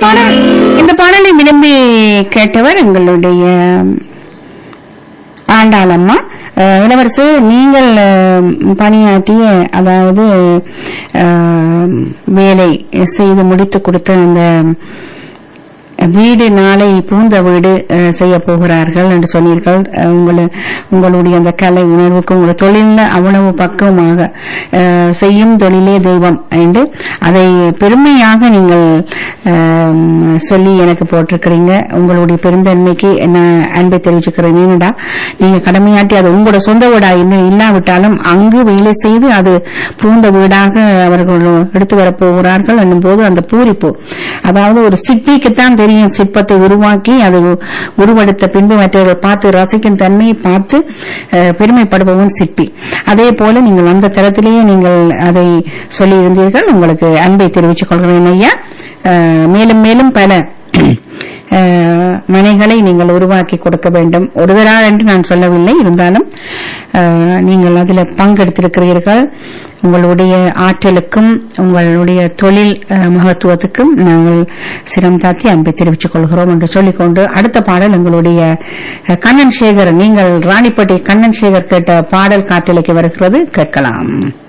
பாடல் இந்த பாடலை விரும்பி கேட்டவர் எங்களுடைய ஆண்டாளம்மா அஹ், இளவரசு நீங்கள் அஹ், பணியாற்றிய அதாவது அஹ், வேலை செய்து முடித்து கொடுத்த அந்த வீடு நாளை பூந்த வீடு அஹ், செய்ய போகிறார்கள் என்று சொன்னீர்கள் அஹ், உங்களு- உங்களுடைய அந்த கலை உணர்வுக்கு உங்கள் தொழில அவ்வளவு பக்குவமாக அஹ், செய்யும் தொழிலே தெய்வம் என்று அதை பெருமையாக நீங்கள் அஹ், சொல்லி எனக்கு போட்டிருக்கிறீங்க உங்களுடைய பெருந்தன்மைக்கு என்ன அன்பை தெரிவிச்சுக்கிறேன் ஏனடா நீங்க கடமையாட்டி அது உங்களோட சொந்த வீடா இன்னும் இல்லாவிட்டாலும் அங்கு வேலை செய்து அது பூந்த வீடாக அவர்கள் எடுத்து வரப் போகிறார்கள் என்னும் போது அந்த பூரிப்பு அதாவது ஒரு சிற்பிக்குத்தான் தெரியும் சிற்பத்தை உருவாக்கி அது உருவெடுத்த பின்பு மற்றவர்கள் பார்த்து ரசிக்கும் தன்மையை பார்த்து அஹ், பெருமைப்படுபவன் சிற்பி அதே போல நீங்கள் அந்த தரத்திலேயே நீங்கள் அதை சொல்லியிருந்தீர்கள் உங்களுக்கு அன்பை தெரிவித்துக் கொள்கிறேன் ஐயா அஹ், மேலும் மேலும் பல அஹ், மனைகளை நீங்கள் உருவாக்கி கொடுக்க வேண்டும் ஒருவரா என்று நான் சொல்லவில்லை இருந்தாலும் அஹ், நீங்கள் அதில் பங்கெடுத்திருக்கிறீர்கள் உங்களுடைய ஆற்றலுக்கும் உங்களுடைய தொழில் அஹ், மகத்துவத்துக்கும் நாங்கள் சிரம் தாத்தி அன்பை தெரிவித்துக் கொள்கிறோம் என்று சொல்லிக்கொண்டு அடுத்த பாடல் உங்களுடைய அஹ், கண்ணன் சேகர் நீங்கள் ராணிப்பேட்டை கண்ணன் சேகர் கேட்ட பாடல் காற்றலைக்கு வருகிறது கேட்கலாம்